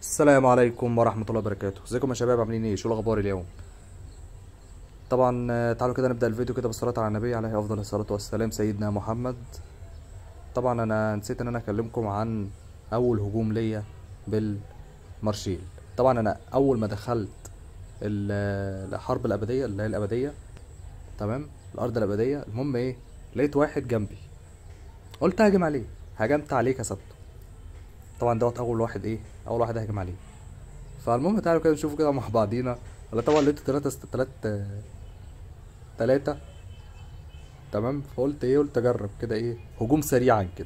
السلام عليكم ورحمة الله وبركاته ازيكم يا شباب عاملين ايه شو الاخبار اليوم طبعا آه، تعالوا كده نبدأ الفيديو كده بالصلاة على النبي عليه افضل الصلاة والسلام سيدنا محمد طبعا انا نسيت ان انا اكلمكم عن اول هجوم ليا بالمارشيل طبعا انا اول ما دخلت ال- الحرب الابدية اللي هي الابدية تمام الارض الابدية المهم ايه لقيت واحد جنبي قلت هاجم عليه هجمت عليه كسبته طبعا دوت اول واحد ايه اول واحد هاجم عليه فالمهم تعالوا كده نشوفوا كده مع بعضينا انا طبعا لقيت تلاتة است... تلات تلاتة تمام فقلت ايه قلت اجرب كده ايه هجوم سريعا كده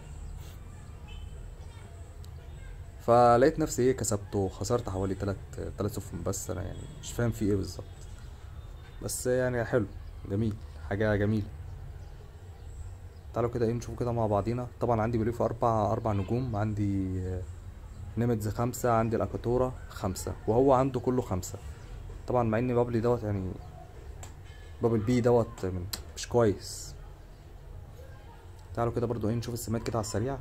فلقيت نفسي ايه كسبته خسرت حوالي تلات تلات سفن بس انا يعني مش فاهم في ايه بالظبط بس يعني حلو جميل حاجة جميلة تعالوا كده ايه نشوف كده مع بعضينا طبعا عندي بليف اربع اربع نجوم عندي آه، نيميتز خمسة عندي الاكاتورا خمسة وهو عنده كله خمسة طبعا مع ان بابلي دوت يعني بابل بي دوت من- مش كويس تعالوا كده برضو ايه نشوف السمات كده على السريع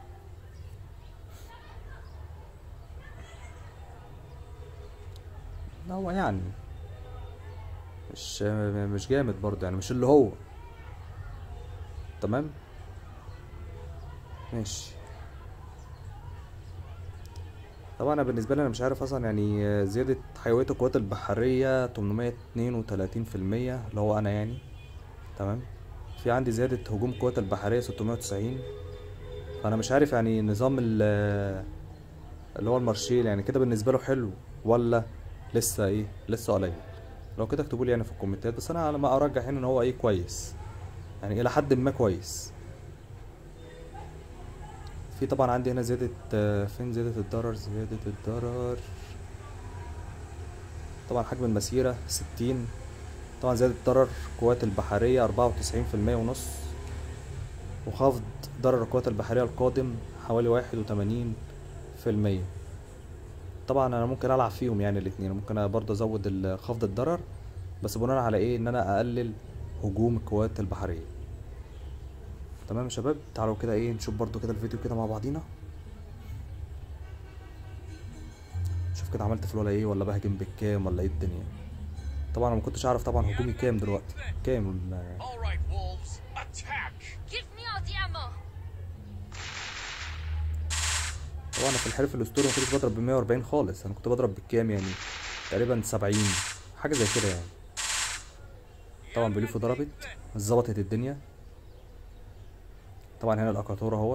لا هو يعني مش مش جامد برضه يعني مش اللي هو تمام ماشي طبعا انا بالنسبه لي انا مش عارف اصلا يعني زياده حيويه القوات البحريه 832 في المية اللي هو انا يعني تمام في عندي زياده هجوم القوات البحريه 690 فانا مش عارف يعني نظام ال- اللي هو المارشيل يعني كده بالنسبه له حلو ولا لسه ايه لسه قليل لو كده اكتبوا لي يعني في الكومنتات بس انا على ما ارجح هنا ان هو ايه كويس يعني الى حد ما كويس في طبعا عندي هنا زيادة آه، فين زيادة الضرر زيادة الضرر طبعا حجم المسيرة ستين طبعا زيادة ضرر القوات البحرية أربعة وتسعين في المية ونص وخفض ضرر القوات البحرية القادم حوالي واحد وتمانين في المية طبعا أنا ممكن ألعب فيهم يعني الاتنين ممكن برضه أزود ال- خفض الضرر بس بناء على إيه إن أنا أقلل هجوم القوات البحرية تمام يا شباب تعالوا كده ايه نشوف برضو كده الفيديو كده مع بعضينا شوف كده عملت فلولا ايه ولا بهجم بالكام ولا ايه الدنيا طبعا انا ما كنتش اعرف طبعا هجومي كام دلوقتي كام ال- All right, wolves, attack! Give me all the ammo. طبعا انا في الحلف الاسطوري ما كنتش بضرب ب 140 خالص انا كنت بضرب بالكام يعني تقريبا 70 حاجه زي كده يعني طبعا بليفو ضربت ظبطت الدنيا طبعا هنا الاكاتورا اهوت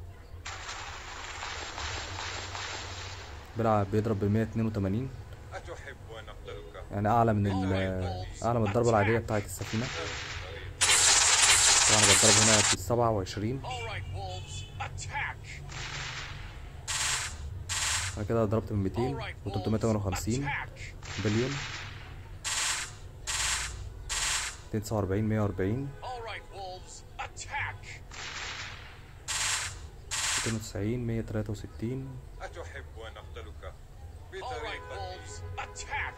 بيلعب بيضرب ب 182 أتحب أن أقتلك؟ يعني اعلى من ال اعلى من الضربه العاديه بتاعه السفينه طبعا انا بتضرب هنا ب 27 All right, wolves, attack! انا كده ضربت من 200 All right, و wolves, 358 attack! بليون 249 140 All right, wolves, attack! 290 163 أتحب أن أقتلك All right, بطريقتي wolves, attack!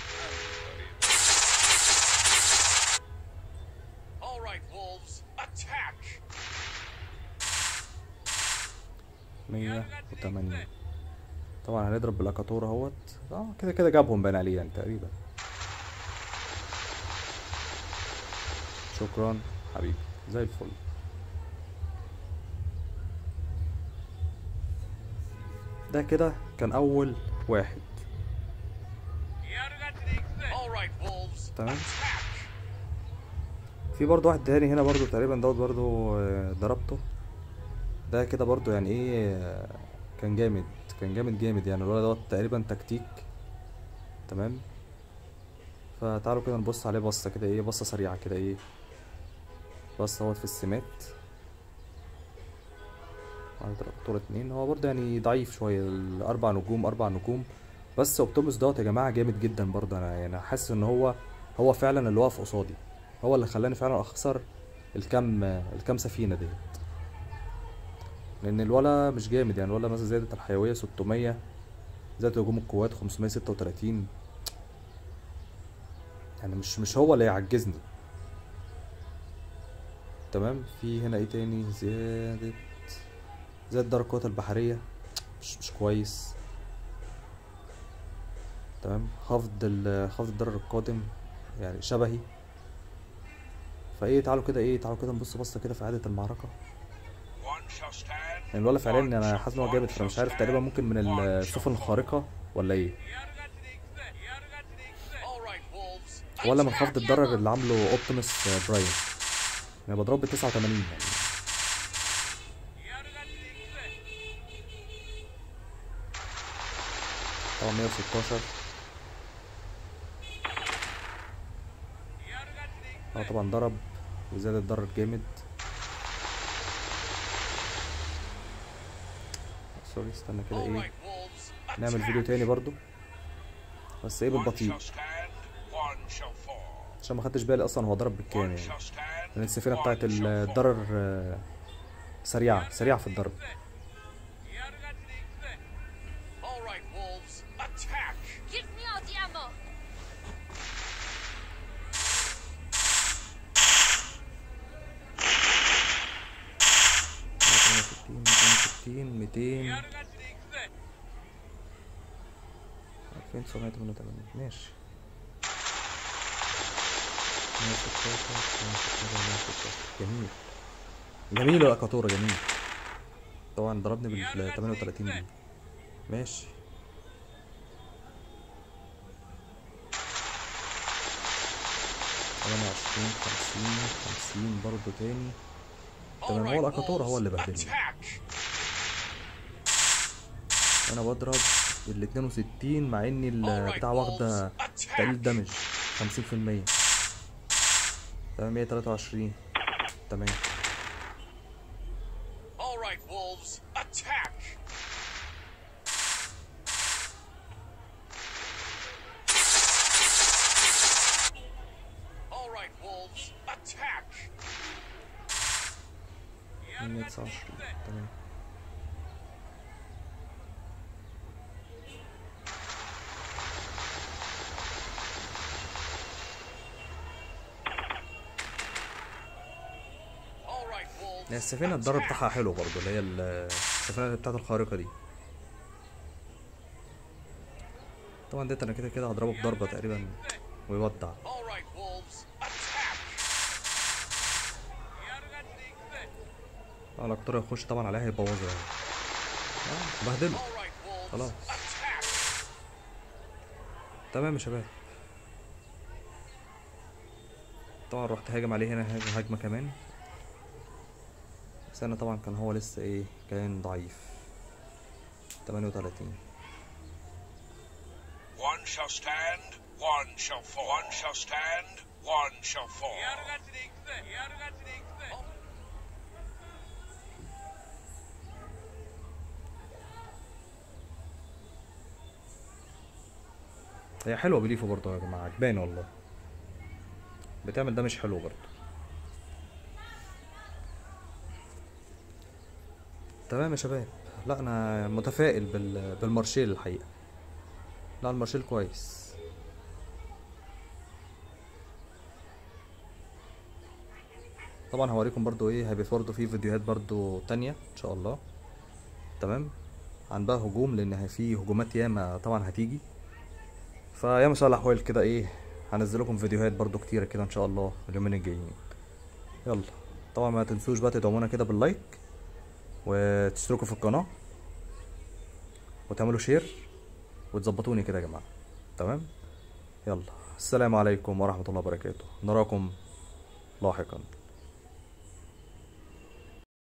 All right, wolves, attack! 180 طبعا هنضرب بالاكاتور اهوت اه كده كده جابهم بان عليه يعني تقريبا شكرا حبيبي زي الفل ده كده كان اول واحد All right, wolves, تمام attack! في برضه واحد تاني هنا برضه تقريبا دوت برضه آه، ضربته ده كده برضه يعني ايه آه، كان جامد كان جامد جامد يعني الولد دوت تقريبا تكتيك تمام فتعالوا كده نبص عليه بصة كده ايه بصة سريعة كده ايه بص اهوت في السمات هنضرب طول اتنين هو برضه يعني ضعيف شوية الأربع نجوم أربع نجوم بس اوبتيموس دوت يا جماعة جامد جدا برضه أنا يعني حاسس إن هو هو فعلا اللي واقف قصادي هو اللي خلاني فعلا أخسر الكام الكام سفينة ديت لأن الولا مش جامد يعني الولا مثلا زيادة الحيوية 600 زيادة هجوم القوات 536 يعني مش مش هو اللي يعجزني تمام في هنا ايه تاني زيادة زيادة درجة القوات البحرية مش مش كويس تمام خفض ال- خفض الضرر القادم يعني شبهي فايه تعالوا كده ايه تعالوا كده نبص بصه كده في اعاده المعركه One shall stand. يعني الولا فعليا انا حاسس ان هو جامد فانا مش عارف تقريبا ممكن من السفن الخارقه ولا ايه All right, wolves. ولا من خفض الضرر اللي عامله اوبتيموس برايم يعني بضرب ب 89 يعني طبعا 116 اه طبعا ضرب وزاد الضرر جامد سوري استنى كده All ايه right, wolves. نعمل فيديو تاني برضو بس ايه One بالبطيء shall stand. One shall fall. عشان ما خدتش بالي اصلا هو ضرب بالكام One يعني shall stand. لان السفينه one بتاعت shall fall. الضرر آه، سريعه سريعه في الضرب All right, wolves. Attack. Give me all the ammo. ستين ميتين ستين ميتين ألفين تسعمية تمانية وتمانين ماشي مية ستاشر مية ستاشر مية ستاشر جميل جميل يا كاتورا جميل طبعا ضربني بال 38 دي ماشي تمانية وعشرين خمسين خمسين برضه تاني All تمام right, هو الأكاتورا هو wolves. اللي بهدلني Attack. انا بضرب ال 62 مع اني ال- Alright, بتاع واخده wolves. تقليل Attack. دمج 50% تمام 123 تمام All right, wolves. Attack. All right, wolves. Attack. 129 تمام All right, wolves. هي السفينة الضرب بتاعها حلو برضو اللي هي ال- السفينة بتاعت الخارقة دي طبعا ديت انا كده كده هضربه بضربة تقريبا ويودع All right, wolves. Attack. طبعا الاكتر يخش طبعا عليها هيبوظه يعني اه بهدله All right, wolves. خلاص. Attack. تمام يا شباب طبعا رحت هاجم عليه هنا هاجم هجمة كمان بس انا طبعا كان هو لسه ايه كان ضعيف 38 One shall stand. One shall fall. One shall stand. One shall fall. هي حلوة بليفو برضه يا جماعة عجباني والله بتعمل ده مش حلو برضه تمام يا شباب لا انا متفائل بال... بالمارشيل الحقيقة لا المارشيل كويس طبعا هوريكم برضو ايه هيبقى برضو في فيديوهات برضو تانية ان شاء الله تمام عن بقى هجوم لان في هجومات ياما طبعا هتيجي فيا مساء الاحوال كده ايه هنزل لكم فيديوهات برضو كتيره كده ان شاء الله اليومين الجايين يلا طبعا ما تنسوش بقى تدعمونا كده باللايك وتشتركوا في القناه وتعملوا شير وتظبطوني كده يا جماعه تمام يلا السلام عليكم ورحمه الله وبركاته نراكم لاحقا